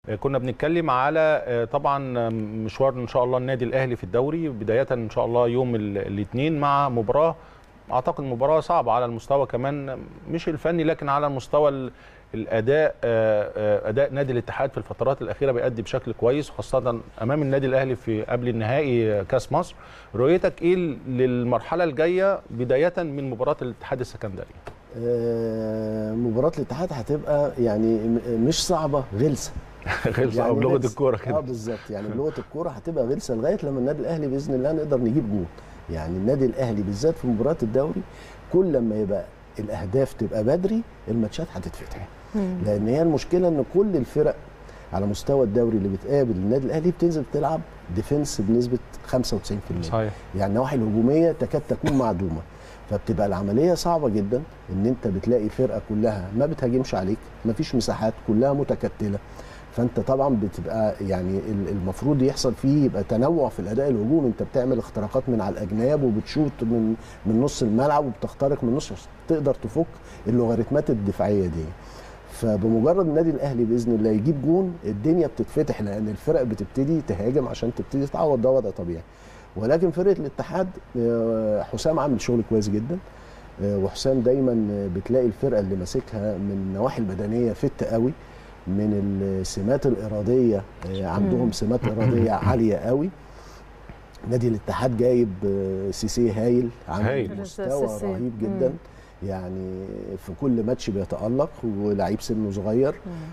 كنا بنتكلم على طبعا مشوار ان شاء الله النادي الاهلي في الدوري بدايه ان شاء الله يوم الاثنين مع مباراه اعتقد مباراه صعبه على المستوى كمان مش الفني لكن على المستوى الاداء اداء نادي الاتحاد في الفترات الاخيره بيأدي بشكل كويس خاصه امام النادي الاهلي في قبل النهائي كاس مصر رؤيتك ايه للمرحله الجايه بدايه من مباراه الاتحاد السكندري مباراه الاتحاد هتبقى يعني مش صعبه غلسه غلسه يعني او بلغه الكوره كده اه بالظبط يعني بلغه الكوره هتبقى غلسه لغايه لما النادي الاهلي باذن الله نقدر نجيب جول يعني النادي الاهلي بالذات في مباراه الدوري كل لما يبقى الاهداف تبقى بدري الماتشات هتتفتح لان هي المشكله ان كل الفرق على مستوى الدوري اللي بتقابل النادي الاهلي بتنزل تلعب ديفنس بنسبه 95% صحيح يعني النواحي الهجوميه تكاد تكون معدومه فبتبقى العمليه صعبه جدا ان انت بتلاقي فرقه كلها ما بتهاجمش عليك ما فيش مساحات كلها متكتله فانت طبعا بتبقى يعني المفروض يحصل فيه يبقى تنوع في الاداء الهجومي انت بتعمل اختراقات من على الاجناب وبتشوط من من نص الملعب وبتخترق من نص تقدر تفك اللوغاريتمات الدفاعيه دي فبمجرد النادي الاهلي باذن الله يجيب جون الدنيا بتتفتح لان الفرق بتبتدي تهاجم عشان تبتدي تعوض ده وضع طبيعي ولكن فرقه الاتحاد حسام عامل شغل كويس جدا وحسام دايما بتلاقي الفرقه اللي ماسكها من النواحي البدنيه فت قوي من السمات الاراديه عندهم سمات اراديه عاليه قوي نادي الاتحاد جايب سيسي هايل عامل مستوى رهيب جدا يعني في كل ماتش بيتالق ولعيب سنه صغير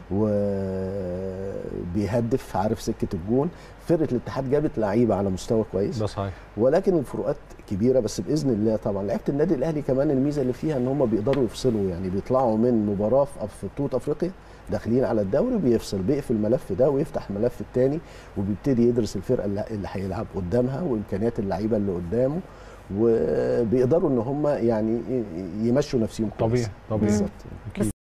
وبيهدف عارف سكه الجون فرقه الاتحاد جابت لعيبه على مستوى كويس ده صحيح ولكن الفروقات كبيره بس باذن الله طبعا لعيبه النادي الاهلي كمان الميزه اللي فيها ان هم بيقدروا يفصلوا يعني بيطلعوا من مباراه في بطوله افريقيا داخلين على الدوري بيفصل بيقفل الملف ده ويفتح الملف الثاني وبيبتدي يدرس الفرقه اللي هيلعب قدامها وامكانيات اللعيبه اللي قدامه وبيقدروا ان هم يعني يمشوا نفسهم طبيعي طبيعي بالظبط